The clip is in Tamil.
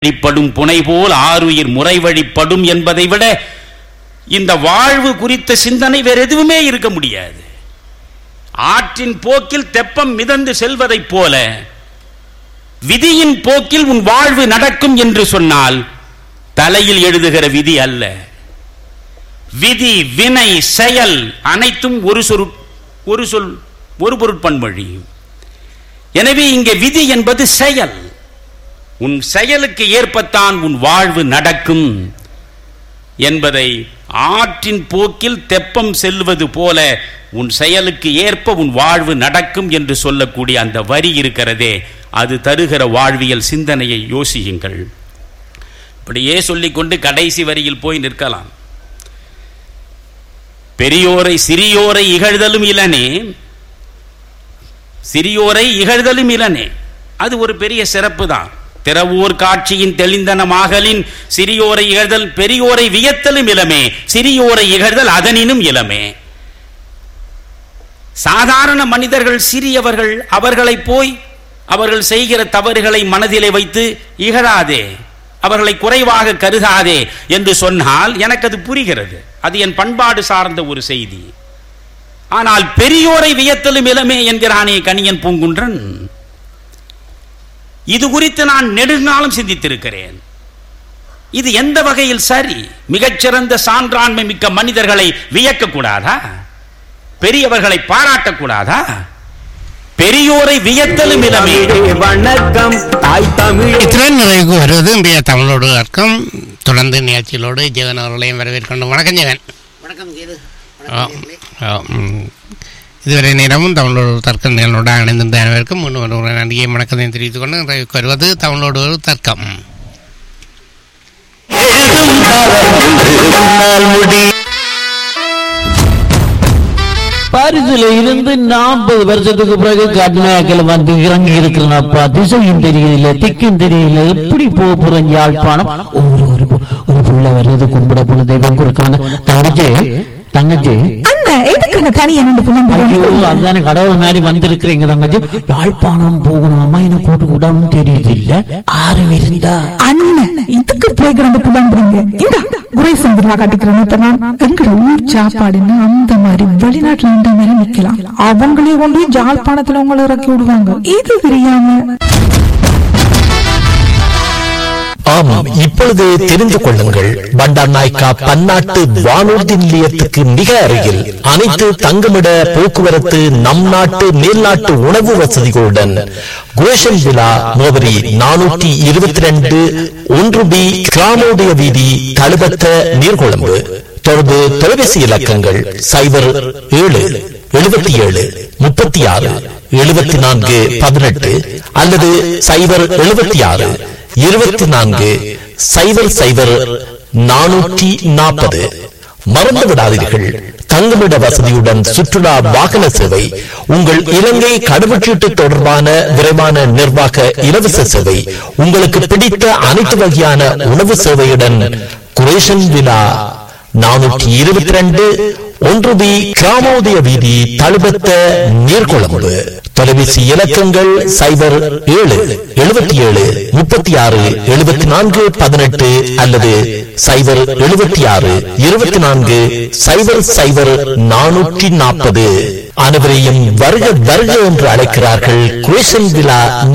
வழிப்படும் புனை போல் ஆறுயிர் முறை வழிப்படும் என்பதை விட இந்த வாழ்வு குறித்த சிந்தனை வேற எதுவுமே இருக்க முடியாது ஆற்றின் போக்கில் தெப்பம் மிதந்து செல்வதைப் போல விதியின் போக்கில் உன் வாழ்வு நடக்கும் என்று சொன்னால் தலையில் எழுதுகிற விதி அல்ல விதி வினை செயல் அனைத்தும் ஒரு சொல் ஒரு சொல் ஒரு பொருட்பன்மொழி எனவே இங்கே விதி என்பது செயல் உன் செயலுக்கு ஏற்பத்தான் உன் வாழ்வு நடக்கும் என்பதை ஆற்றின் போக்கில் தெப்பம் செல்வது போல உன் செயலுக்கு ஏற்ப உன் வாழ்வு நடக்கும் என்று சொல்லக்கூடிய அந்த வரி இருக்கிறதே அது தருகிற வாழ்வியல் சிந்தனையை யோசியுங்கள் இப்படியே சொல்லிக்கொண்டு கடைசி வரியில் போய் நிற்கலாம் பெரியோரை சிறியோரை இகழ்தலும் இலனே சிறியோரை இகழ்தலும் இலனே அது ஒரு பெரிய சிறப்பு தான் திறவூர் காட்சியின் தெளிந்தனமாகலின் சிறியோரை இகழ்தல் பெரியோரை வியத்தலும் இளமே சிறியோரை இகழ்தல் அதனினும் இளமே சாதாரண மனிதர்கள் சிறியவர்கள் அவர்களை போய் அவர்கள் செய்கிற தவறுகளை மனதிலே வைத்து இகழாதே அவர்களை குறைவாக கருதாதே என்று சொன்னால் எனக்கு அது புரிகிறது அது என் பண்பாடு சார்ந்த ஒரு செய்தி ஆனால் பெரியோரை வியத்தலும் இளமே என்கிறானே கணியன் பூங்குன்றன் இது குறித்து நான் நெடுங்காலம் சிந்தித்திருக்கிறேன் இது எந்த வகையில் சரி மிகச்சிறந்த சான்றாண்மை மிக்க மனிதர்களை வியக்கக்கூடாதா பெரியவர்களை பாராட்டக்கூடாதா பெரியோரை வியத்தலும் இளமே வணக்கம் தாய் தமிழ் இத்துடன் நிறைவுக்கு வருவது இன்றைய தமிழோடு அர்க்கம் தொடர்ந்து நிகழ்ச்சிகளோடு ஜெகன் அவர்களையும் வரவேற்கொண்டு வணக்கம் ஜெகன் வணக்கம் கேது ஆ, ஆ, ம். இதுவரை நேரமும் தமிழோடு தர்க்கம் நிகழ்வோடு இணைந்திருந்த அனைவருக்கும் முன் ஒரு நன்றியை வணக்கத்தையும் தெரிவித்துக் கொண்டு நிறைவுக்கு வருவது தமிழோடு ஒரு தர்க்கம் பாரிஸ்ல இருந்து நாற்பது வருஷத்துக்கு பிறகு கர்நாயகில் வந்து இறங்கி இருக்கிறனப்பா திசையும் தெரியல திக்கும் தெரியல எப்படி போக போறேன் யாழ்ப்பாணம் ஒரு ஒரு பு- ஒரு புள்ள வருது கும்பிட போன தெய்வம் கொடுக்காங்க தங்கச்சி தங்கச்சி அண்ணா எதுக்கு தனியா நின்று புலம்புறீங்க ஐயோ அதுதானே கடவுள் மாதிரி வந்திருக்கிறீங்க தங்கச்சி யாழ்ப்பாணம் போகணும் அம்மா என்ன கூட்டு கூடாம தெரியுது இல்ல ஆறு இருந்தா அண்ணன் இதுக்கு போய் கிடந்து புலம்புறீங்க இந்த குறை சந்திரா காட்டிக்கிறேன் இப்ப நான் எங்கட ஊர் சாப்பாடுன்னு அந்த மாதிரி வெளிநாட்டுல இந்த மாதிரி நிக்கலாம் அவங்களே கொண்டு போய் ஜாழ்ப்பாணத்துல உங்களை இறக்கி விடுவாங்க இது தெரியாம ஆமாம் இப்பொழுது தெரிந்து கொள்ளுங்கள் பண்டார் நாய்க்கா பன்னாட்டு வானூர்தி நிலையத்துக்கு மிக அருகில் அனைத்து தங்குமிட போக்குவரத்து நம் நாட்டு மேல்நாட்டு உணவு வசதிகளுடன் குரேஷன் விழா முகவரி நானூற்றி இருபத்தி ரெண்டு ஒன்று பி கிராமோதய வீதி தழுபத்த நீர்கொழும்பு தொடர்பு தொலைபேசி இலக்கங்கள் சைபர் ஏழு எழுபத்தி ஏழு முப்பத்தி ஆறு எழுபத்தி நான்கு பதினெட்டு அல்லது சைபர் எழுபத்தி ஆறு இருபத்தி நான்கு சைபர் சைபர் நானூற்றி நாற்பது மறந்து விடாதீர்கள் தங்குமிட வசதியுடன் சுற்றுலா வாகன சேவை உங்கள் இலங்கை கடவுச்சீட்டு தொடர்பான விரைவான நிர்வாக இலவச சேவை உங்களுக்கு பிடித்த அனைத்து வகையான உணவு சேவையுடன் குரேஷன் விழா நானூற்றி இருபத்தி ரெண்டு ஒன்று பி கிராமோதய வீதி தழுபத்த நீர்கொழும்பு தொலைபேசி இலக்கங்கள் சைபர் ஏழு எழுபத்தி ஏழு முப்பத்தி ஆறு எழுபத்தி நான்கு பதினெட்டு அல்லது சைபர் எழுபத்தி ஆறு இருபத்தி நான்கு சைபர் சைபர் நானூற்றி நாற்பது அனைவரையும் வருக வருக என்று அழைக்கிறார்கள் குரேஷன் விழா